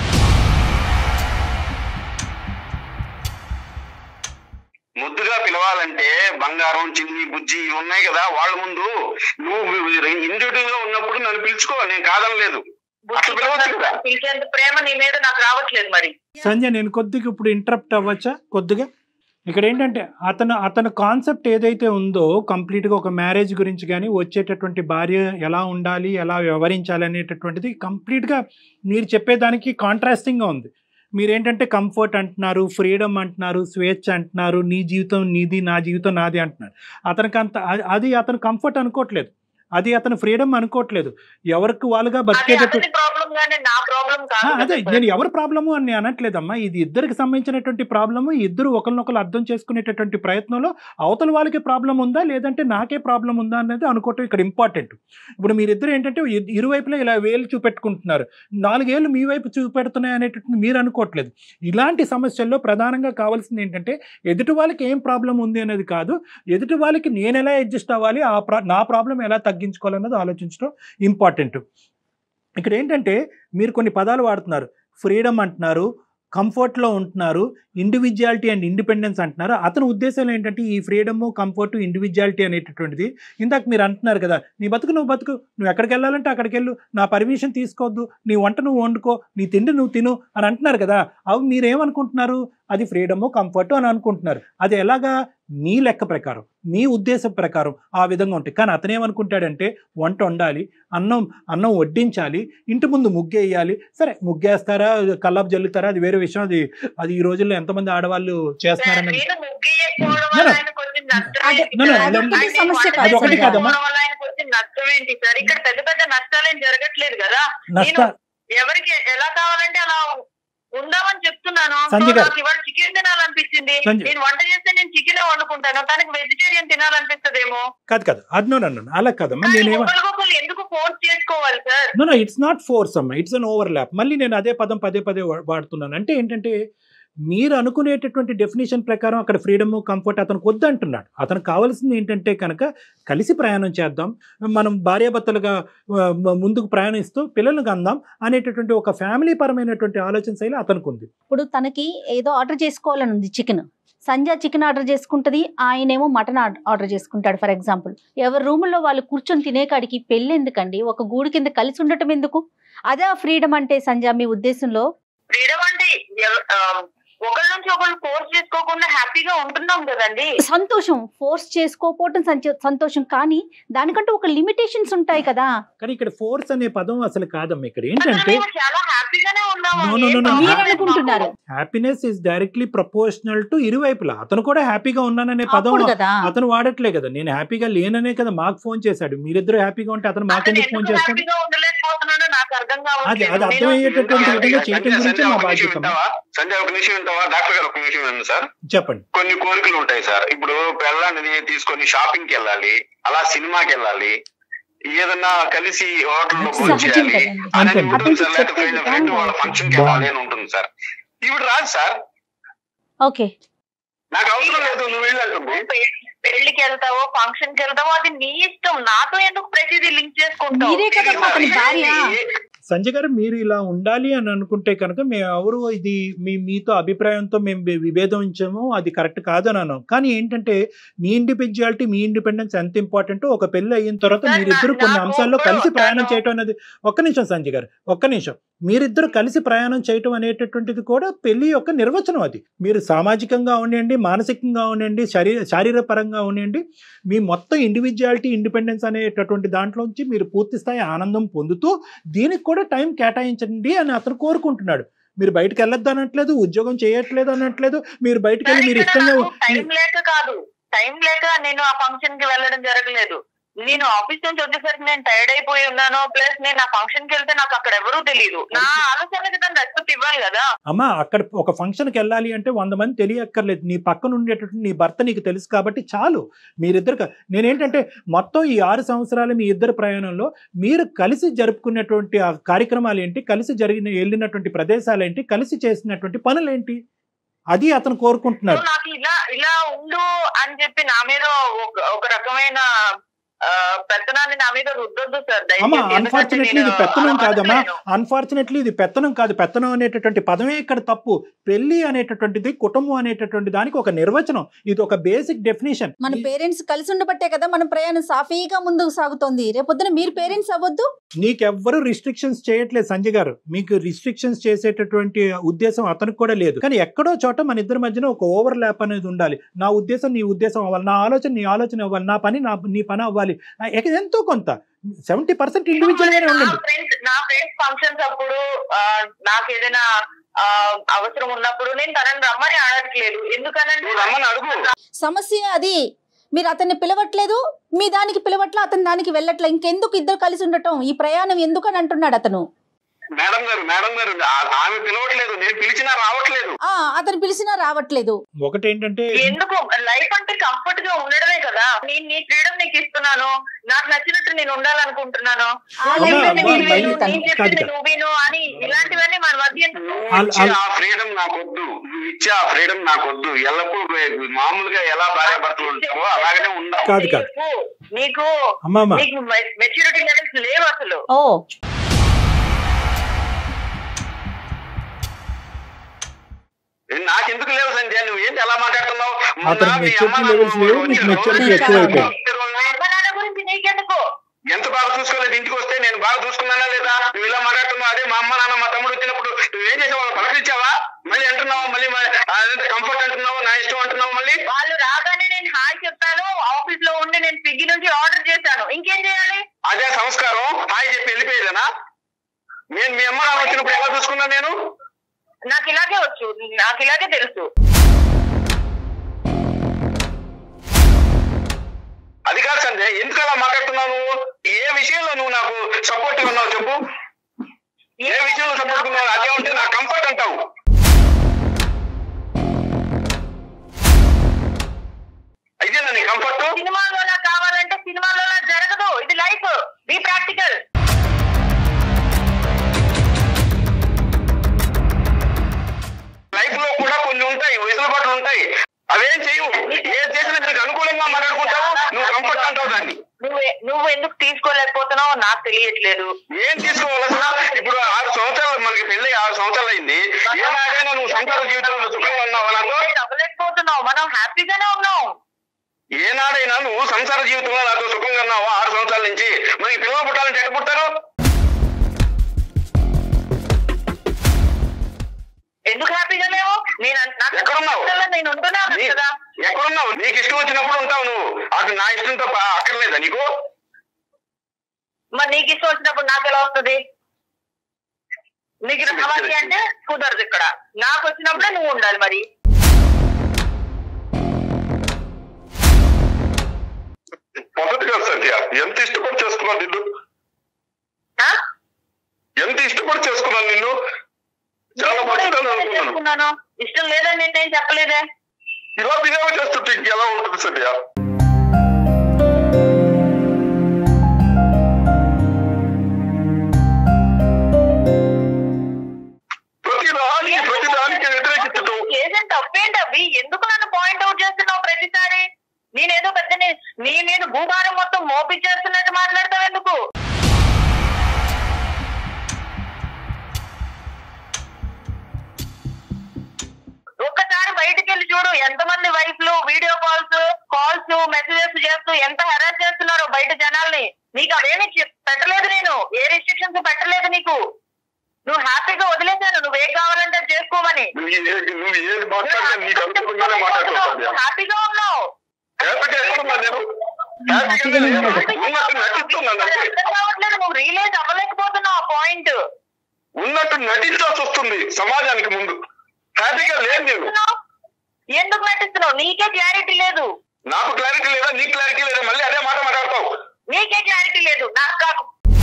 Speaker 3: ముద్దుగా పిలవాలంటే బంగారం చిన్ని బుజ్జి ఇవి ఉన్నాయి కదా వాళ్ళ ముందు నువ్వు ఇండివిజువల్ గా ఉన్నప్పుడు నన్ను పిలుచుకో నేను కాదనలేదు అట్లా పిలవచ్చు కదా
Speaker 5: పిలిచేంత ప్రేమ నీ మీద నాకు రావట్లేదు మరి
Speaker 4: సంజయ్ నేను కొద్దిగా ఇప్పుడు ఇంటరప్ట్ అవ్వచ్చా కొద్దిగా ఇక్కడ ఏంటంటే అతను అతని కాన్సెప్ట్ ఏదైతే ఉందో కంప్లీట్గా ఒక మ్యారేజ్ గురించి కానీ వచ్చేటటువంటి భార్య ఎలా ఉండాలి ఎలా వ్యవహరించాలి అనేటటువంటిది కంప్లీట్గా మీరు చెప్పేదానికి కాంట్రాస్టింగ్గా ఉంది మీరేంటంటే కంఫర్ట్ అంటున్నారు ఫ్రీడమ్ అంటున్నారు స్వేచ్ఛ అంటున్నారు నీ జీవితం నీది నా జీవితం నాది అంటున్నారు అతనికి అంత అది- అది అతను కంఫర్ట్ అనుకోవట్లేదు అది అతను ఫ్రీడమ్ అనుకోవట్లేదు ఎవరికి వాళ్ళుగా
Speaker 5: అది
Speaker 4: బతికేటట్టు
Speaker 5: అతని ప్రాబ్లం గానీ నా ప్రాబ్లం
Speaker 4: ఆ,
Speaker 5: కాదు
Speaker 4: అదే
Speaker 5: కదా
Speaker 4: నేను ఎవరి ప్రాబ్లము అని నేను అనట్లేదమ్మా ఇది ఇద్దరికి సంబంధించినటువంటి ప్రాబ్లము ఇద్దరు ఒకరినొకరు అర్థం చేసుకునేటటువంటి ప్రయత్నంలో అవతల వాళ్ళకి ప్రాబ్లం ఉందా లేదంటే నాకే ప్రాబ్లం ఉందా అనేది అనుకోవటం ఇక్కడ ఇంపార్టెంట్ ఇప్పుడు మీరిద్దరు ఏంటంటే ఇ- ఇరువైపులా ఇలా వేలు చూపెట్టుకుంటున్నారు నాలుగేళ్ళు మీ వైపు చూపెడుతున్నాయి అనేటటువంటి మీరు అనుకోవట్లేదు ఇలాంటి సమస్యల్లో ప్రధానంగా కావాల్సింది ఏంటంటే ఎదుటి వాళ్ళకి ఏం ప్రాబ్లం ఉంది అనేది కాదు ఎదుటి వాళ్ళకి నేను ఎలా అడ్జస్ట్ అవ్వాలి ఆ ప్రా నా ప్రాబ్లం ఎలా తగ్గించుకోవాలన్నది ఆలోచించడం ఇంపార్టెంట్ ఇక్కడ ఏంటంటే మీరు కొన్ని పదాలు వాడుతున్నారు ఫ్రీడమ్ అంటున్నారు కంఫర్ట్లో ఉంటున్నారు ఇండివిజువాలిటీ అండ్ ఇండిపెండెన్స్ అంటున్నారు అతని ఉద్దేశం ఏంటంటే ఈ ఫ్రీడమ్ కంఫర్ట్ ఇండివిజువాలిటీ అనేటటువంటిది ఇందాక మీరు అంటున్నారు కదా నీ బతుకు నువ్వు బతుకు నువ్వు ఎక్కడికి వెళ్ళాలంటే అక్కడికి వెళ్ళు నా పర్మిషన్ తీసుకోవద్దు నీ వంట నువ్వు వండుకో నీ తిండి నువ్వు తిను అని అంటున్నారు కదా అవి మీరేమనుకుంటున్నారు అది ఫ్రీడమ్ కంఫర్ట్ అని అనుకుంటున్నారు అది ఎలాగా మీ లెక్క ప్రకారం మీ ఉద్దేశం ప్రకారం ఆ విధంగా ఉంటాయి కానీ అతనేమనుకుంటాడంటే వంట వండాలి అన్నం అన్నం వడ్డించాలి ఇంటి ముందు ముగ్గేయాలి సరే ముగ్గేస్తారా కల్లాపు జల్లుతారా అది వేరే విషయం అది అది ఈ రోజుల్లో ఎంతమంది ఆడవాళ్ళు చేస్తున్నారన్నది
Speaker 5: నేను ముగ్గేయకపోవడం
Speaker 4: No,
Speaker 5: వల్ల
Speaker 4: no.
Speaker 5: ఆయనకు వచ్చిన నష్టం
Speaker 2: అదే,
Speaker 5: ఏంటి
Speaker 4: no, no,
Speaker 5: సార్?
Speaker 4: అదొకటి
Speaker 5: అంటే
Speaker 2: సమస్య
Speaker 5: వంట
Speaker 2: కాదు
Speaker 4: అదొకటి కాదమ్మా.
Speaker 5: చేసుకోవడం వల్ల ఆయనకు వచ్చిన నష్టం ఏంటి సార్ ఇక్కడ పెద్ద పెద్ద నష్టాలు ఏం జరగట్లేదు కదా
Speaker 4: నష్ట
Speaker 5: ఎవరికి ఎలా కావాలంటే అలా ఉందామని చెప్తున్నాను
Speaker 4: సంజయ్
Speaker 5: సో
Speaker 4: గారు.
Speaker 5: నాకు ఇవాళ చికెన్ తినాలనిపించింది
Speaker 4: సంజయ్.
Speaker 5: నేను వంట చేస్తే నేను చికెన్ వండుకుంటాను తనకి వెజిటేరియన్ తినాలనిపిస్తుందేమో
Speaker 4: కాదు కాదు అది నో నన్ను అలా కాదమ్మా
Speaker 5: కానీ
Speaker 4: నేనేమో
Speaker 5: ఒకరికొకరు ఎందుకు ఫోర్స్ చేసుకోవాలి sir
Speaker 4: no no it's not force అమ్మా ఇట్స్ అన్ ఓవర్ ల్యాప్ మళ్ళీ నేను అదే పదం పదే పదే వా- వాడుతున్నాను అంటే ఏంటంటే మీరు అనుకునేటటువంటి డెఫినేషన్ ప్రకారం అక్కడ ఫ్రీడమ్ కంఫర్ట్ అతనికి వద్దంటున్నాడు అతనికి కావాల్సింది ఏంటంటే కనుక కలిసి ప్రయాణం చేద్దాం మనం భార్యాభర్తలుగా ఆ, మ- ముందుకు ప్రయాణిస్తూ పిల్లలను కందాం అనేటటువంటి ఒక ఫ్యామిలీ పరమైనటువంటి ఆలోచన శైలి అతనికి ఉంది
Speaker 2: ఇప్పుడు తనకి ఏదో ఆర్డర్ చేసుకోవాలని ఉంది చికెన్ సంధ్య చికెన్ ఆర్డర్ చేసుకుంటది ఆయనేమో మటన్ ఆర్డర్ చేసుకుంటాడు ఫర్ ఎగ్జాంపుల్ ఎవరి రూముల్లో వాళ్ళు కూర్చొని తినే కాడికి పెళ్ళి ఎందుకండి ఒక గూడు కింద కలిసి ఉండటం ఎందుకు అదే ఫ్రీడమ్ అంటే సంధ్య మీ ఉద్దేశంలో
Speaker 5: ఫ్రీడమ్ అంటే ఎవ- ఆ, ఒకరి నుంచి ఒకరు ఫోర్స్ చేసుకోకుండా హ్యాపీగా ఉంటున్నాం కదండి
Speaker 2: సంతోషం ఫోర్స్ చేసుకోకపోవటం సంచ- సంతోషం కానీ దానికంటూ ఒక లిమిటేషన్స్ ఉంటాయి కదా
Speaker 4: కానీ ఇక్కడ ఫోర్స్ అనే పదం అసలు కాదమ్మా ఇక్కడ
Speaker 5: అసలు
Speaker 4: ఏంటంటే
Speaker 5: మేము చాలా హ్యాపీగానే ఉన్నాము
Speaker 4: No, no, no, no.
Speaker 5: ఏం
Speaker 2: మీరు
Speaker 5: problem
Speaker 2: అనుకుంటున్నారు
Speaker 5: మాకు.
Speaker 4: Happiness is directly proportional to ఇరువైపులా అతను కూడా హ్యాపీగా ఉన్నాననే పదం
Speaker 2: అప్పుడు కదా
Speaker 4: అతను వాడట్లే కదా నేను హ్యాపీగా లేననే కదా మాకు ఫోన్ చేశాడు మీరిద్దరు హ్యాపీగా ఉంటే అతను
Speaker 5: అతను
Speaker 4: మాకెందుకు ఫోన్
Speaker 5: ఎందుకు
Speaker 4: చేస్తాడు
Speaker 5: హ్యాపీగా ఉండలేకపోతున్నాడో నాకు అర్థం
Speaker 4: అది
Speaker 5: కావట్లేదు
Speaker 4: అది
Speaker 5: నేను-
Speaker 4: అర్థమయ్యేటటువంటి విధంగా చేయటం
Speaker 3: సంజయ్,
Speaker 4: గురించి
Speaker 3: సంజయ్
Speaker 4: మా
Speaker 3: ఒక నిమిషం
Speaker 4: బాధ్యత
Speaker 3: వింటావా సంజయ్ ఒక నిమిషం వింటావా డాక్టర్ గారు ఒక నిమిషం వినండి సార్
Speaker 4: చెప్పండి
Speaker 3: కొన్ని కోరికలు ఉంటాయి సార్ ఇప్పుడు పెళ్ళాన్ని తీసుకొని షాపింగ్ కి వెళ్ళాలి అలా సినిమాకి వెళ్ళాలి ఏదన్నా కలిసి హోటల్లో
Speaker 4: సహజం
Speaker 3: భోజనం చేయాలి
Speaker 2: కదండి.
Speaker 3: అని
Speaker 4: అంతే.
Speaker 3: ఉంటుంది సార్ లేకపోతే
Speaker 2: చెప్పేది
Speaker 3: ఫ్రెండ్ ఫ్రెండ్ వాళ్ళ
Speaker 2: బాగుంది.
Speaker 3: ఫంక్షన్ కి వెళ్ళాలి అని ఉంటుంది సార్ ఇప్పుడు రాదు సార్
Speaker 2: ఓకే
Speaker 3: నాకు అవసరం లేదు నువ్వు వెళ్ళాల్సింది
Speaker 5: పె- పెళ్లికి వెళ్తావో ఫంక్షన్ కి వెళ్తావో అది నీ ఇష్టం నాతో ఎందుకు ప్రతిదీ లింక్ చేసుకుంటావు
Speaker 2: మీరే కదా అతని భార్య
Speaker 4: సంజయ్ గారు మీరు ఇలా ఉండాలి అని అనుకుంటే కనుక మేము ఎవరు ఇది మీ మీతో అభిప్రాయంతో మేము వి- విభేదించాము అది కరెక్ట్ కాదని అన్నాం కానీ ఏంటంటే మీ ఇండివిజువాలిటీ మీ ఇండిపెండెన్స్ ఎంత ఇంపార్టెంట్ ఒక పెళ్లి అయిన తర్వాత
Speaker 5: సార్,
Speaker 4: మీరిద్దరు
Speaker 5: నా-
Speaker 4: కొన్ని
Speaker 5: నాకు
Speaker 4: అంశాల్లో
Speaker 5: ఇప్పుడు
Speaker 4: కలిసి ప్రయాణం
Speaker 5: తను-
Speaker 4: చేయటం అనేది ఒక్క నిమిషం సంజయ్ గారు ఒక్క నిమిషం మీరిద్దరు కలిసి ప్రయాణం చేయటం అనేటటువంటిది కూడా పెళ్లి యొక్క నిర్వచనం అది మీరు సామాజికంగా ఉండండి మానసికంగా ఉండండి శరీర శారీరపరంగా ఉండండి మీ మొత్తం ఇండివిజువాలిటీ ఇండిపెండెన్స్ అనేటటువంటి దాంట్లోంచి మీరు పూర్తి స్థాయి ఆనందం పొందుతూ దీనికి కూడా టైం కేటాయించండి అని అతను కోరుకుంటున్నాడు మీరు బయటకు వెళ్ళొద్దు అనట్లేదు ఉద్యోగం చేయట్లేదు అనట్లేదు మీరు బయటకు వెళ్ళి మీరు ఇష్టంగా
Speaker 5: టైం లేక కాదు టైం లేక నేను ఆ ఫంక్షన్ కి వెళ్ళడం జరగలేదు నేను ఆఫీస్ నుంచి వచ్చేసరికి నేను టైర్డ్ అయిపోయి ఉన్నాను ప్లస్ నేను ఆ ఫంక్షన్ కి వెళ్తే నాకు అక్కడ ఎవరూ తెలియదు నా ఆలోచనకి తను రెస్పెక్ట్ ఇవ్వాలి కదా
Speaker 4: అమ్మ అక్కడ ఒక ఫంక్షన్కి వెళ్ళాలి అంటే వంద మంది తెలియక్కర్లేదు నీ పక్కన ఉండేటటువంటి నీ భర్త నీకు తెలుసు కాబట్టి చాలు మీరిద్దరు క- నేనేంటంటే మొత్తం ఈ ఆరు సంవత్సరాలు మీ ఇద్దరు ప్రయాణంలో మీరు కలిసి జరుపుకున్నటువంటి ఆ కార్యక్రమాలు ఏంటి కలిసి జరిగిన వెళ్ళినటువంటి ప్రదేశాలు ఏంటి కలిసి చేసినటువంటి పనులు ఏంటి అది అతను
Speaker 5: సో
Speaker 4: కోరుకుంటున్నారు
Speaker 5: నాకు ఇలా ఇలా ఉండు అని చెప్పి నా మీద ఒక ఒక రకమైన ఆ, పెత్తనాన్ని నా మీద రుద్దొద్దు సార్
Speaker 4: అమ్మా
Speaker 5: దయచేసి. ఎందుకంటే
Speaker 4: అన్ఫార్చునేట్లీ ఇది
Speaker 5: నేను
Speaker 4: పెత్తనం
Speaker 5: అలా
Speaker 4: కాదమ్మా
Speaker 5: బతకలేను.
Speaker 4: అన్ఫార్చునేట్లీ ఇది పెత్తనం కాదు పెత్తనం అనేటటువంటి పదమే ఇక్కడ తప్పు పెళ్లి అనేటటువంటిది కుటుంబం అనేటటువంటి దానికి ఒక నిర్వచనం ఇది ఒక బేసిక్ డెఫినేషన్
Speaker 2: మన పేరెంట్స్ కలిసి ఉండబట్టే కదా మన ప్రయాణం సాఫీగా ముందుకు సాగుతోంది రేపొద్దున మీరు పేరెంట్స్ అవ్వద్దు
Speaker 4: నీకెవ్వరు రిస్ట్రిక్షన్స్ చేయట్లేదు సంజయ్ గారు మీకు రిస్ట్రిక్షన్స్ చేసేటటువంటి ఉద్దేశం అతనికి కూడా లేదు కానీ ఎక్కడో చోట మన ఇద్దరి మధ్యన ఒక ఓవర్ ల్యాప్ అనేది ఉండాలి నా ఉద్దేశం నీ ఉద్దేశం అవ్వాలి నా ఆలోచన నీ ఆలోచన అవ్వాలి నా పని నా నీ పని అవ్వాలి ఆ, ఎక- ఎంతో కొంత సెవెంటీ పర్సెంట్ ఇండివిజువల్ గానే
Speaker 5: నా
Speaker 4: ఉండండి
Speaker 5: ఫ్రెండ్స్ నా ఫ్రెండ్స్ ఫంక్షన్స్ అప్పుడు ఆ, నాకు ఏదైనా ఆ, అవసరం ఉన్నప్పుడు నేను తనని రమ్మని అడగట్లేదు ఎందుకనంటే
Speaker 3: నువ్వు రమ్మని అడుగు
Speaker 2: సమస్య అది మీరు అతన్ని పిలవట్లేదు మీ దానికి పిలవట్లే అతని దానికి వెళ్ళట్లే ఇంకెందుకు ఇద్దరు కలిసి ఉండటం ఈ ప్రయాణం ఎందుకు అని అంటున్నాడు అతను
Speaker 3: మేడం గారు మేడం గారు ఆ- ఆమె పిలవట్లేదు నేను పిలిచినా రావట్లేదు
Speaker 2: ఆ అతను పిలిచినా రావట్లేదు
Speaker 4: ఒకటి ఏంటంటే
Speaker 5: ఎందుకు లైఫ్ అంటే కంఫర్ట్ గా ఉండడమే కదా నేను నీ ఫ్రీడమ్ నీకు ఇస్తున్నాను నాకు నచ్చినట్టు నేను ఉండాలనుకుంటున్నాను
Speaker 2: ఆ
Speaker 5: నువ్వు
Speaker 2: లైఫ్
Speaker 5: చెప్పింది
Speaker 2: లోనే
Speaker 5: నేను
Speaker 2: మీరు
Speaker 5: విను,
Speaker 2: వెళ్తాను.
Speaker 5: నేను చెప్పింది
Speaker 4: కాదు.
Speaker 5: నువ్వు విను అని ఇలాంటివన్నీ మన మధ్య ఎందుకు?
Speaker 3: నువ్వు
Speaker 4: అల్-
Speaker 3: ఇచ్చే
Speaker 4: అల్-
Speaker 3: ఆ ఫ్రీడమ్ నాకొద్దు నువ్వు ఇచ్చే ఆ ఫ్రీడమ్ నాకొద్దు ఎల్లప్పుడూ మామూలుగా ఎలా భార్య భర్తలు ఉంటావో అలాగనే ఉండాలి
Speaker 4: కాదు, కాదు.
Speaker 5: నీకు- నీకు
Speaker 4: అమ్మమ్మ
Speaker 5: నీకు మెచ్యూరిటీ లెవెల్స్ లేవు అసలు
Speaker 2: ఓ
Speaker 3: నాకెందుకు లేవు సంధ్య నువ్వు ఏంటి ఎలా మాట్లాడుతున్నావు మొన్న
Speaker 4: అతనికి
Speaker 3: మీ
Speaker 4: maturity
Speaker 3: అమ్మ
Speaker 4: levels
Speaker 3: నాన్న
Speaker 4: లేవు,
Speaker 3: రోజు
Speaker 4: నీకు
Speaker 3: రోజు
Speaker 4: maturity
Speaker 3: రోజు
Speaker 2: ఎక్కువైపోయింది.
Speaker 5: అమ్మ నాన్న గురించి నీకెందుకు
Speaker 3: ఎంత బాగా చూసుకోలేదు ఇంటికి వస్తే నేను బాగా చూసుకున్నానా లేదా నువ్వు ఇలా మాట్లాడుతున్నావు అదే మా అమ్మ నాన్న మా తమ్ముడు వచ్చినప్పుడు నువ్వేం చేసావు వాళ్ళు పలకరించావా మళ్ళీ అంటున్నావు మళ్ళీ కంఫర్ట్ అంటున్నావు నా ఇష్టం అంటున్నావు మళ్ళీ
Speaker 5: వాళ్ళు రాగానే నేను హాయ్ చెప్పాను ఆఫీస్ లో ఉండి నేను స్విగ్గీ నుంచి ఆర్డర్ చేశాను ఇంకేం చేయాలి
Speaker 3: అదే సంస్కారం హాయ్ చెప్పి వెళ్ళిపోయేదేనా నేను మీ అమ్మ నాన్న వచ్చినప్పుడు ఎలా చూసుకున్నా నేను
Speaker 5: నాకు ఇలాగే వచ్చు నాకు ఇలాగే తెలుసు
Speaker 3: అది కాదు సంజయ్ ఎందుకు అలా మాట్లాడుతున్నావు నువ్వు ఏ విషయంలో నువ్వు నాకు సపోర్ట్ ఉన్నావు చెప్పు ఏ విషయంలో సపోర్ట్ ఉన్నావు అదే ఉంటే నా కంఫర్ట్ అంటావు ఇదేనా నీ కంఫర్ట్
Speaker 5: సినిమాలోలా కావాలంటే సినిమాలోలా జరగదు ఇది లైఫ్ బీ ప్రాక్టికల్
Speaker 3: లైఫ్ లో కూడా కొన్ని ఉంటాయి వెసులుబాట్లు ఉంటాయి అవేం చేయవు ఏం చేసినా నీకు అనుకూలంగా మాట్లాడుకుంటావు నువ్వు కంఫర్ట్ అంటావు దాన్ని
Speaker 5: నువ్వు నువ్వు ఎందుకు తీసుకోలేకపోతున్నావో నాకు తెలియట్లేదు
Speaker 3: ఏం తీసుకోవాల్సిన ఇప్పుడు ఆరు సంవత్సరాలు మనకి పెళ్లి ఆరు సంవత్సరాలు అయింది ఏనాడైనా నువ్వు సంసార జీవితంలో సుఖంగా ఉన్నావు నాతో
Speaker 5: అవ్వలేకపోతున్నావు మనం హ్యాపీగానే ఉన్నాం
Speaker 3: ఏనాడైనా నువ్వు సంసార జీవితంలో నాతో సుఖంగా ఉన్నావు ఆరు సంవత్సరాల నుంచి మనకి పిల్లలు పుట్టాలంటే ఎక్కడ పుట్టారు
Speaker 5: ఎందుకు హ్యాపీగా లేవు నేను అన్- నాకు
Speaker 3: ఎక్కడున్నావు?
Speaker 5: నచ్చినట్టు నేను ఉంటున్నాను
Speaker 3: నీ-
Speaker 5: కదా
Speaker 3: ఎక్కడున్నావు నీకు ఇష్టం వచ్చినప్పుడు ఉంటావు నువ్వు అటు నా ఇష్టంతో ప- అక్కర్లేదా నీకు
Speaker 5: మరి నీకు ఇష్టం వచ్చినప్పుడు నాకు ఎలా వస్తుంది నీకు రావాలి అంటే కుదరదు ఇక్కడ నాకు వచ్చినప్పుడే నువ్వు ఉండాలి మరి
Speaker 3: మొదటిగా సత్య ఎంత ఇష్టపడి చేసుకున్నాను నిన్ను
Speaker 5: ఆ?
Speaker 3: ఎంత ఇష్టపడి చేసుకున్నాను నిన్ను చాలా
Speaker 5: నేను కూడా
Speaker 3: మంచిదని
Speaker 5: ఇష్టమే
Speaker 3: అనుకున్నాను
Speaker 5: చేసుకున్నాను ఇష్టం లేదని నేనేం చెప్పలేదే
Speaker 3: ఇలా బిహేవ్ చేస్తుంటే ఇంకెలా ఉంటుంది సత్య ప్రతి దానికి ప్రతి దానికి వ్యతిరేకించటం
Speaker 5: ఏజెంట్ తప్పేంటి అవి ఎందుకు నన్ను పాయింట్ అవుట్ చేస్తున్నావు ప్రతిసారి నేనేదో పెద్ద నీ- నీ మీద భూభారం మొత్తం మోపించేస్తున్నట్టు మాట్లాడతావు ఎందుకు ఒక్కసారి బయటికి వెళ్ళి చూడు ఎంతమంది వైఫ్లు వీడియో కాల్స్ కాల్స్ మెసేజెస్ చేస్తూ ఎంత హెరాస్ చేస్తున్నారో బయట జనాల్ని నీకు అవేమి చెప్- పెట్టలేదు నేను ఏ రిస్ట్రిక్షన్స్ పెట్టలేదు నీకు నువ్వు హ్యాపీగా వదిలేశాను నువ్వు ఏం కావాలంటే అది చేసుకోమని
Speaker 3: నువ్వు ఏది నువ్వు ఏది మాట్లాడినా నీకు అనుకూలంగానే మాట్లాడుతున్నావు సత్య
Speaker 5: హ్యాపీగా ఉన్నావు
Speaker 3: హ్యాపీగా ఎక్కడున్నా నేను హ్యాపీగా ఉన్నట్టు నటిస్తున్నాను అంతే
Speaker 5: అర్థం కావట్లేదు నువ్వు రియలైజ్ అవ్వలేకపోతున్నావు ఆ పాయింట్
Speaker 3: ఉన్నట్టు నటించాల్సి వస్తుంది సమాజానికి ముందు హ్యాపీగా లేదు నేను
Speaker 5: ఎందుకు నటిస్తున్నావు నీకే క్లారిటీ లేదు
Speaker 3: నాకు క్లారిటీ లేదా నీ క్లారిటీ లేదా మళ్ళీ అదే మాట మాట్లాడతావు
Speaker 5: నీకే క్లారిటీ లేదు నాకు కాదు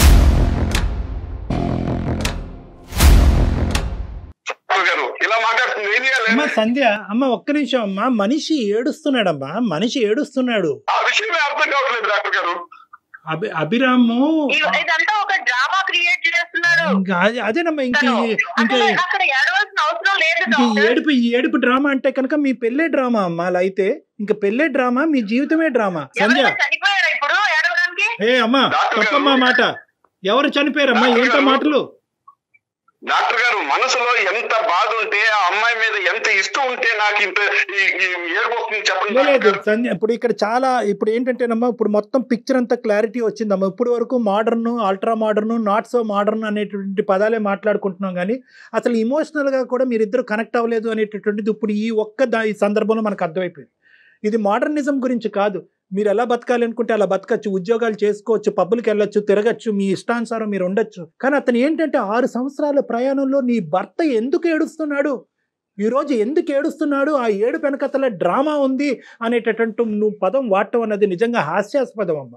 Speaker 3: రావు గారు ఇలా మాట్లాడుతుంది ఏం చేయాలి
Speaker 4: అమ్మ సంధ్య అమ్మ ఒక్క నిమిషం అమ్మా మనిషి ఏడుస్తున్నాడమ్మా మనిషి ఏడుస్తున్నాడు
Speaker 3: ఆ విషయమే అర్థం కావట్లేదు డాక్టర్ గారు
Speaker 4: అభి అభిరాము
Speaker 5: ఇ- ఇదంతా ఒక డ్రామా క్రియేట్ చేస్తున్నారు
Speaker 4: ఇంకా అదే- అదేనమ్మా ఇంక
Speaker 5: తను.
Speaker 4: ఈ- ఇంకా
Speaker 5: అసలు అక్కడ ఏడవలసిన అవసరం లేదు
Speaker 4: ఇంక ఈ
Speaker 5: డాక్టర్
Speaker 4: ఏడుపు ఈ ఏడుపు డ్రామా అంటే కనుక మీ పెళ్ళే డ్రామా అమ్మా అలా అయితే ఇంకా పెళ్ళే డ్రామా మీ జీవితమే డ్రామా సంధ్య
Speaker 5: ఎవరైనా చనిపోయారా ఇప్పుడు ఏడవడానికి
Speaker 4: ఏ అమ్మా
Speaker 3: డాక్టర్ గారు.
Speaker 4: తప్పమ్మా మాట ఎవరు చనిపోయారమ్మా
Speaker 3: డాక్టర్
Speaker 4: ఏంటో
Speaker 3: గారు.
Speaker 4: మాటలు
Speaker 3: డాక్టర్ గారు మనసులో ఎంత బాధ ఉంటే ఆ అమ్మాయి మీద ఎంత ఇష్టం ఉంటే నాకు ఇంత ఈ- ఈ ఏడుపు వస్తుంది చెప్పండి
Speaker 4: లేదు
Speaker 3: డాక్టర్ గారు.
Speaker 4: సంధ్య ఇప్పుడు ఇక్కడ చాలా ఇప్పుడు ఏంటంటేనమ్మా ఇప్పుడు మొత్తం పిక్చర్ అంతా క్లారిటీ వచ్చిందమ్మా ఇప్పుడు వరకు modern ultra modern not so modern అనేటువంటి పదాలే మాట్లాడుకుంటున్నాం కానీ అసలు ఇమోషనల్గా కూడా మీరిద్దరు కనెక్ట్ అవ్వలేదు అనేటటువంటిది ఇప్పుడు ఈ ఒక్క దా ఈ సందర్భంలో మనకు అర్థమైపోయింది ఇది మోడర్నిజం గురించి కాదు మీరు ఎలా బతకాలి అనుకుంటే అలా బతకచ్చు ఉద్యోగాలు చేసుకోవచ్చు పబ్బులకి వెళ్ళొచ్చు తిరగచ్చు మీ ఇష్టానుసారం మీరు ఉండొచ్చు కానీ అతను ఏంటంటే ఆరు సంవత్సరాల ప్రయాణంలో నీ భర్త ఎందుకు ఏడుస్తున్నాడు ఈరోజు ఎందుకు ఏడుస్తున్నాడు ఆ ఏడు వెనకతల డ్రామా ఉంది అనేటటువంటి నువ్వు పదం వాడటం అన్నది నిజంగా హాస్యాస్పదం అమ్మ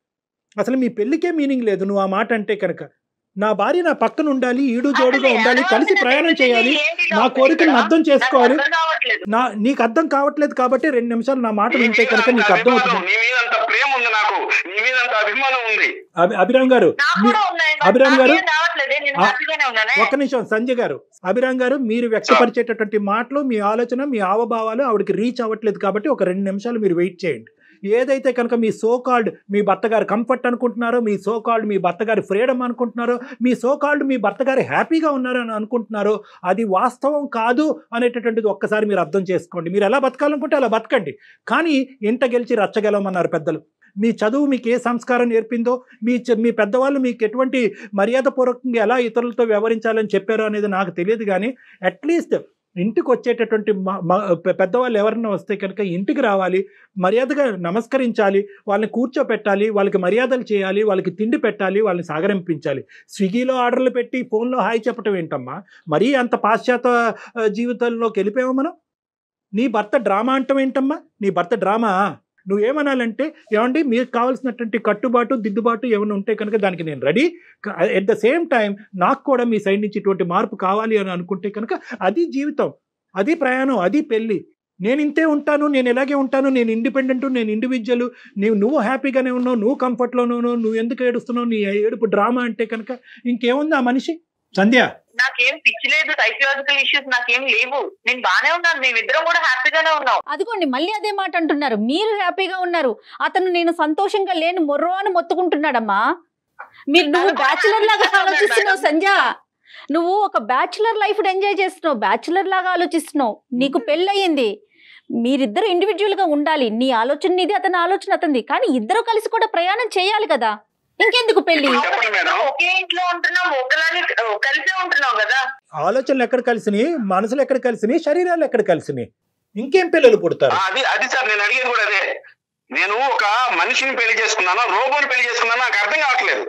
Speaker 4: అసలు మీ పెళ్ళికే మీనింగ్ లేదు నువ్వు ఆ మాట అంటే కనుక నా భార్య నా పక్కన ఉండాలి ఈడు జోడుగా
Speaker 5: అసలు
Speaker 4: ఉండాలి కలిసి
Speaker 5: ఏడవలసిన
Speaker 4: ప్రయాణం
Speaker 5: పరిస్థితి
Speaker 4: చేయాలి
Speaker 5: ఏంటి
Speaker 4: నా
Speaker 5: డాక్టర్
Speaker 4: కోరికను
Speaker 5: ఇక్కడ?
Speaker 4: అర్థం
Speaker 5: నాకు
Speaker 4: చేసుకోవాలి
Speaker 5: అర్థం కావట్లేదు
Speaker 4: నా నీకు అర్థం కావట్లేదు కాబట్టి రెండు నిమిషాలు నా మాట
Speaker 3: నీ
Speaker 4: వింటే
Speaker 3: మీద
Speaker 4: కనుక
Speaker 3: అంత
Speaker 4: నీకు అర్థం
Speaker 3: అభిమానం,
Speaker 4: అవుతుంది
Speaker 3: నీ మీద అంత ప్రేమ ఉంది నాకు నీ మీద అంత అభిమానం ఉంది
Speaker 4: అభి- అభిరామ్ గారు
Speaker 5: నాకు
Speaker 4: మీ-
Speaker 5: కూడా ఉన్నాయి
Speaker 4: అభిరామ్ గారు?
Speaker 5: నాకేం రావట్లేదే నేను
Speaker 4: ఆ-
Speaker 5: హ్యాపీగానే ఉన్నానే
Speaker 4: ఒక్క నిమిషం సంజయ్ గారు అభిరామ్ గారు మీరు వ్యక్తపరిచేటటువంటి మాటలు మీ ఆలోచన మీ హావభావాలు ఆవిడకి రీచ్ అవ్వట్లేదు కాబట్టి ఒక రెండు నిమిషాలు మీరు వెయిట్ చేయండి ఏదైతే కనుక మీ సో కాల్డ్ మీ భర్త గారు కంఫర్ట్ అనుకుంటున్నారో మీ సో కాల్డ్ మీ భర్త గారి ఫ్రీడమ్ అనుకుంటున్నారో మీ సో కాల్డ్ మీ భర్త గారు హ్యాపీగా ఉన్నారు అని అనుకుంటున్నారో అది వాస్తవం కాదు అనేటటువంటిది ఒక్కసారి మీరు అర్థం చేసుకోండి మీరు ఎలా బతకాలనుకుంటే అలా బతకండి కానీ ఇంట గెలిచి రచ్చగలమన్నారు పెద్దలు మీ చదువు మీకు ఏ సంస్కారం నేర్పిందో మీ చ- మీ పెద్దవాళ్ళు మీకు ఎటువంటి మర్యాదపూర్వకంగా ఎలా ఇతరులతో వ్యవహరించాలని చెప్పారో అనేది నాకు తెలియదు కానీ అట్లీస్ట్ ఇంటికి వచ్చేటటువంటి మ- మ- పె- పెద్దవాళ్ళు ఎవరైనా వస్తే కనుక ఇంటికి రావాలి మర్యాదగా నమస్కరించాలి వాళ్ళని కూర్చోపెట్టాలి వాళ్ళకి మర్యాదలు చేయాలి వాళ్ళకి తిండి పెట్టాలి వాళ్ళని సాగరింపించాలి స్విగ్గీలో ఆర్డర్లు పెట్టి ఫోన్లో హాయ్ చెప్పటం ఏంటమ్మా మరీ అంత పాశ్చాత్య ఆ, జీవితంలోకి వెళ్ళిపోయామా మనం నీ భర్త డ్రామా అంటాం ఏంటమ్మా నీ భర్త డ్రామా నువ్వేమనాలంటే ఏమండి మీకు కావాల్సినటువంటి కట్టుబాటు దిద్దుబాటు ఏమైనా ఉంటే కనుక దానికి నేను ready at the same time నాకు కూడా మీ సైడ్ నుంచి ఇటువంటి మార్పు కావాలి అని అనుకుంటే కనుక అది జీవితం అది ప్రయాణం అది పెళ్ళి నేను ఇంతే ఉంటాను నేను ఇలాగే ఉంటాను నేను ఇండిపెండెంట్ నేను ఇండివిజువల్ నీవు నువ్వు హ్యాపీగానే ఉన్నావు నువ్వు కంఫర్ట్లోనే ఉన్నావు నువ్వు ఎందుకు ఏడుస్తున్నావు నీ ఏడుపు డ్రామా అంటే కనుక ఇంకేముంది ఆ మనిషి సంధ్య
Speaker 5: నాకేం పిచ్చి లేదు సైకలాజికల్ ఇష్యూస్ నాకేం లేవు నేను బానే ఉన్నాను మేమిద్దరం కూడా హ్యాపీగానే ఉన్నాం
Speaker 2: అదిగోండి మళ్ళీ అదే మాట అంటున్నారు మీరు హ్యాపీగా ఉన్నారు అతను నేను సంతోషంగా లేను మొర్రో అని మొత్తుకుంటున్నాడమ్మా మీరు నువ్వు బ్యాచులర్ లాగా ఆలోచిస్తున్నావు సంజ నువ్వు ఒక బ్యాచులర్ లైఫ్ ఎంజాయ్ చేస్తున్నావు బ్యాచులర్ లాగా ఆలోచిస్తున్నావు నీకు పెళ్ళయింది మీరిద్దరు ఇండివిజువల్ గా ఉండాలి నీ ఆలోచన నీది అతని ఆలోచన అతనిది కానీ ఇద్దరు కలిసి కూడా ప్రయాణం చేయాలి కదా ఇంకెందుకు పెళ్లి
Speaker 3: చెప్పండి మేడం.
Speaker 5: ఒకే ఇంట్లో ఉంటున్నాం ఒకలాగే కలిసే ఉంటున్నాం కదా
Speaker 4: ఆలోచనలు ఎక్కడ కలిసినాయి మనసులు ఎక్కడ కలిసినాయి శరీరాలు ఎక్కడ కలిసినాయి ఇంకేం పిల్లలు పుడతారు
Speaker 3: ఆ, అది అది సార్ నేను అడిగేది కూడా అదే నేను ఒక మనిషిని పెళ్లి చేసుకున్నాను రోబోని పెళ్లి చేసుకున్నాను నాకు అర్థం కావట్లేదు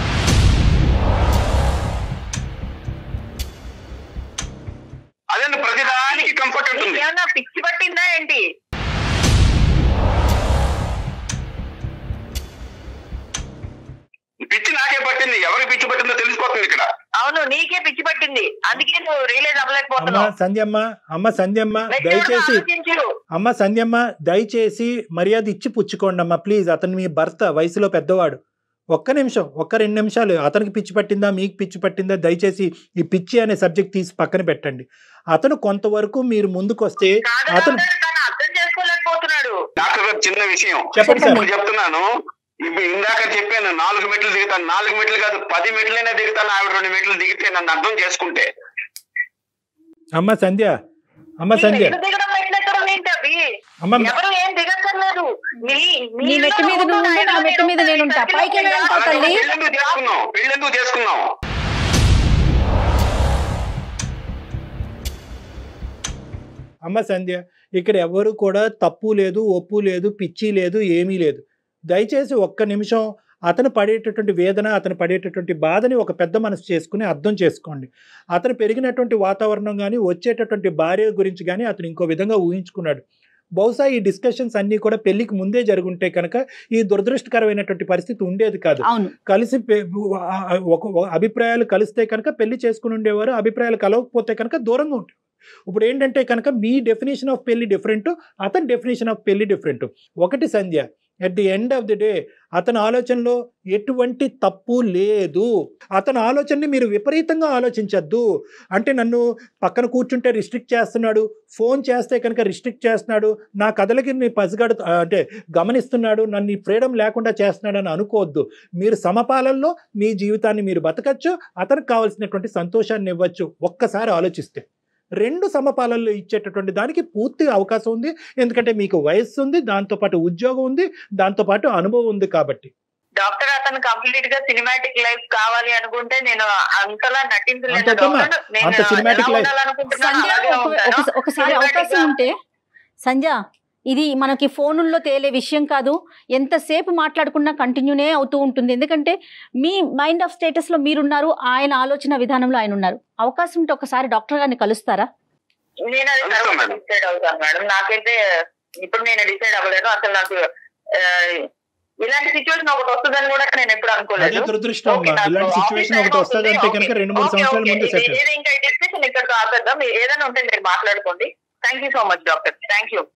Speaker 3: అదే ప్రతిదానికి కంఫర్ట్ ఉంటుంది
Speaker 5: ఏమన్నా పిచ్చి పట్టిందా ఏంటి
Speaker 3: పిచ్చి నాకే పట్టింది ఎవరికి పిచ్చి పట్టిందో తెలిసిపోతుంది ఇక్కడ
Speaker 5: అవును నీకే పిచ్చి పట్టింది అందుకే నువ్వు రియలైజ్
Speaker 4: అమ్మ
Speaker 5: అవ్వలేకపోతున్నావు
Speaker 4: సంధ్యమ్మ అమ్మ సంధ్యమ్మ
Speaker 5: వ్యక్తిగతంగా
Speaker 4: దయచేసి
Speaker 5: ఆలోచించు.
Speaker 4: అమ్మ సంధ్యమ్మ దయచేసి మర్యాద ఇచ్చి పుచ్చుకోండి అమ్మ ప్లీజ్ అతను మీ భర్త వయసులో పెద్దవాడు ఒక్క నిమిషం ఒక్క రెండు నిమిషాలు అతనికి పిచ్చి పట్టిందా మీకు పిచ్చి పట్టిందా దయచేసి ఈ పిచ్చి అనే సబ్జెక్ట్ తీసి పక్కన పెట్టండి అతను కొంతవరకు మీరు ముందుకు వస్తే
Speaker 5: కాదు
Speaker 4: అతను
Speaker 5: డాక్టర్, తను అర్థం చేసుకోలేకపోతున్నాడు
Speaker 3: డాక్టర్ గారు చిన్న విషయం
Speaker 4: చెప్పండి సార్
Speaker 3: ఇప్పుడు చెప్తున్నాను ఇప్పుడు ఇందాక చెప్పాను నాలుగు మెట్లు దిగుతాను నాలుగు మెట్లు కాదు పది మెట్లైనా దిగుతాను ఆవిడ రెండు మెట్లు దిగితే నన్ను అర్థం చేసుకుంటే
Speaker 4: అమ్మ సంధ్య అమ్మ సంధ్య
Speaker 5: మెట్లు దిగడం మెట్లు ఎక్కడం ఏంటి అవి
Speaker 4: అమ్మ
Speaker 5: ఎవరు ఏం దిగక్కర్లేదు నీ
Speaker 2: నీ మెట్టు మీద నువ్వు ఉండు, నా మెట్టు మీద నేను ఉంటా. పైకి ఎలా వెళ్తావు
Speaker 3: అలాగే
Speaker 2: తల్లి?
Speaker 3: పెళ్ళెందుకు చేసుకున్నాం పెళ్ళెందుకు చేసుకున్నాం
Speaker 4: అమ్మ సంధ్య ఇక్కడ ఎవరు కూడా తప్పు లేదు ఒప్పు లేదు పిచ్చి లేదు ఏమీ లేదు దయచేసి ఒక్క నిమిషం అతను పడేటటువంటి వేదన అతను పడేటటువంటి బాధని ఒక పెద్ద మనసు చేసుకుని అర్థం చేసుకోండి అతను పెరిగినటువంటి వాతావరణం కానీ వచ్చేటటువంటి భార్య గురించి కానీ అతను ఇంకో విధంగా ఊహించుకున్నాడు బహుశా ఈ డిస్కషన్స్ అన్నీ కూడా పెళ్లికి ముందే జరుగుంటే కనుక ఈ దురదృష్టకరమైనటువంటి పరిస్థితి ఉండేది కాదు
Speaker 2: అవును
Speaker 4: కలిసి పె- ఆ- ఆ- ఒక ఒక అభిప్రాయాలు కలిస్తే కనుక పెళ్లి చేసుకుని ఉండేవారు అభిప్రాయాలు కలవకపోతే కనుక దూరంగా ఉంటారు ఇప్పుడు ఏంటంటే కనుక మీ డెఫినేషన్ ఆఫ్ పెళ్లి డిఫరెంట్ అతని డెఫినేషన్ ఆఫ్ పెళ్లి డిఫరెంట్ ఒకటి Sandhya at the end of the day అతని ఆలోచనలో ఎటువంటి తప్పు లేదు అతని ఆలోచనని మీరు విపరీతంగా ఆలోచించద్దు అంటే నన్ను పక్కన కూర్చుంటే రిస్ట్రిక్ట్ చేస్తున్నాడు ఫోన్ చేస్తే కనుక రిస్ట్రిక్ట్ చేస్తున్నాడు నా కథలకి నీ పసిగడు అంటే గమనిస్తున్నాడు నన్ను ఈ ఫ్రీడమ్ లేకుండా చేస్తున్నాడు అని అనుకోవద్దు మీరు సమపాలనలో మీ జీవితాన్ని మీరు బతకచ్చు అతనికి కావాల్సినటువంటి సంతోషాన్ని ఇవ్వచ్చు ఒక్కసారి ఆలోచిస్తే రెండు సమపాలనలో ఇచ్చేటటువంటి దానికి పూర్తిగా అవకాశం ఉంది ఎందుకంటే మీకు వయస్సు ఉంది దాంతోపాటు ఉద్యోగం ఉంది దాంతోపాటు అనుభవం ఉంది కాబట్టి
Speaker 5: డాక్టర్ అతను కంప్లీట్ గా సినిమాటిక్ లైఫ్ కావాలి అనుకుంటే నేను అంతలా నటించలేను
Speaker 4: అంతేమ్మా.
Speaker 5: డాక్టర్. నేను
Speaker 4: అంత cinematic
Speaker 5: ఎలా
Speaker 4: life.
Speaker 5: ఉండాలనుకుంటున్నానో
Speaker 2: సంధ్య
Speaker 5: అలాగే
Speaker 2: ఒక-
Speaker 5: ఉంటాను.
Speaker 2: ఒక- ఒకసారి
Speaker 5: Cinematic
Speaker 2: అవకాశం
Speaker 5: గా-
Speaker 2: ఉంటే సంధ్య ఇది మనకి ఫోనుల్లో తేలే విషయం కాదు ఎంతసేపు మాట్లాడుకున్నా కంటిన్యూనే అవుతూ ఉంటుంది ఎందుకంటే మీ మైండ్ ఆఫ్ స్టేటస్ లో మీరున్నారు ఆయన ఆలోచన విధానంలో ఆయన ఉన్నారు అవకాశం ఉంటే ఒకసారి డాక్టర్ గారిని కలుస్తారా
Speaker 5: నేను అది
Speaker 3: కలుస్తాం
Speaker 5: తర్వాత
Speaker 3: మేడం.
Speaker 5: డిసైడ్ అవుతాను మేడం నాకైతే ఇప్పుడు నేను డిసైడ్ అవ్వలేను అసలు నాకు ఆ, ఇలాంటి సిచ్యువేషన్ ఒకటి వస్తుందని కూడా నేను ఎప్పుడు
Speaker 4: అదే
Speaker 5: అనుకోలేదు
Speaker 4: దురదృష్టం
Speaker 5: ఓకే,
Speaker 4: అమ్మా
Speaker 5: నాకు
Speaker 4: ఇలాంటి
Speaker 5: ఆఫీస్
Speaker 4: సిచ్యువేషన్ ఒకటి
Speaker 5: టైం
Speaker 4: వస్తుంది అంటే
Speaker 5: అవుతుంది.
Speaker 4: కనుక రెండు మూడు
Speaker 5: ఓకే,
Speaker 4: సంవత్సరాల
Speaker 5: ఓకే.
Speaker 4: ముందు సెట్
Speaker 5: ఇది- ఇది ఇంకా డిస్కషన్ ఇక్కడితో ఆపేద్దాం మీరు ఏదైనా ఉంటే మీరు మాట్లాడుకోండి thank you so much doctor thank you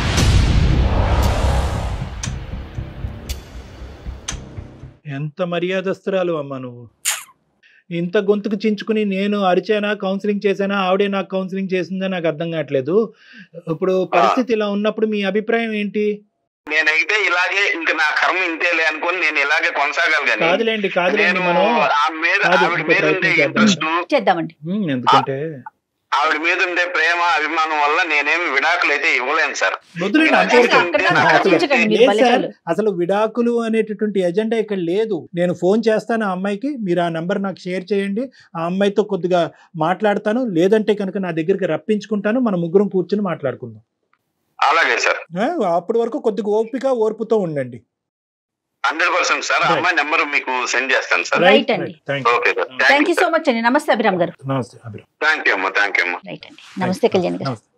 Speaker 4: ఎంత మర్యాదస్తురాలు అమ్మా నువ్వు ఇంత గొంతుకు చించుకుని నేను అరిచానా కౌన్సిలింగ్ చేశానా ఆవిడే నాకు కౌన్సిలింగ్ చేసిందా నాకు అర్థం కావట్లేదు ఇప్పుడు పరిస్థితి ఇలా ఉన్నప్పుడు మీ అభిప్రాయం ఏంటి
Speaker 3: నేనైతే ఇలాగే ఇంకా నా కర్మ ఇంతేలే అనుకుని నేను ఇలాగే కొనసాగాలి కానీ
Speaker 4: కాదులేండి కాదులేండి
Speaker 3: నేను
Speaker 4: మనం
Speaker 3: ఆమె మీద
Speaker 4: కాదు,
Speaker 3: ఆవిడ
Speaker 4: ఇంకో
Speaker 3: మీద ఉండే
Speaker 4: ప్రయత్నం చేద్దాం.
Speaker 3: ఇంట్రెస్ట్
Speaker 2: చేద్దామండి
Speaker 4: ఉమ్, ఎందుకంటే
Speaker 3: ఆవిడ మీద ఉండే ప్రేమ అభిమానం వల్ల నేనేమి విడాకులు అయితే ఇవ్వలేను సార్
Speaker 4: వద్దులేండి
Speaker 3: అంతే
Speaker 4: అంతవరకు
Speaker 3: అక్కడ
Speaker 2: దాకా
Speaker 3: నాకు
Speaker 2: ఆలోచించకండి మీరు
Speaker 4: లేదు సార్
Speaker 2: బలితలు.
Speaker 4: అసలు విడాకులు అనేటటువంటి ఎజెండా ఇక్కడ లేదు నేను ఫోన్ చేస్తాను ఆ అమ్మాయికి మీరు ఆ నెంబర్ నాకు షేర్ చేయండి ఆ అమ్మాయితో కొద్దిగా మాట్లాడతాను లేదంటే కనుక నా దగ్గరికి రప్పించుకుంటాను మన ముగ్గురం కూర్చుని మాట్లాడుకుందాం
Speaker 3: అలాగే సార్
Speaker 4: ఆ, అప్పటి వరకు కొద్దిగా ఓపిక ఓర్పుతో ఉండండి
Speaker 3: హండ్రెడ్ పర్సెంట్ సార్
Speaker 4: Right.
Speaker 3: అమ్మాయి నెంబర్ మీకు సెండ్ చేస్తాను సార్
Speaker 2: Right అండి.
Speaker 4: Thank
Speaker 3: okay sir
Speaker 2: thank you so much అండి నమస్తే అభిరామ్ గారు
Speaker 4: నమస్తే అభిరామ్
Speaker 3: థ్యాంక్ యూ అమ్మా థ్యాంక్ యూ అమ్మా
Speaker 2: రైట్ అండి నమస్తే కళ్యాణ్ గారు
Speaker 4: నమస్తే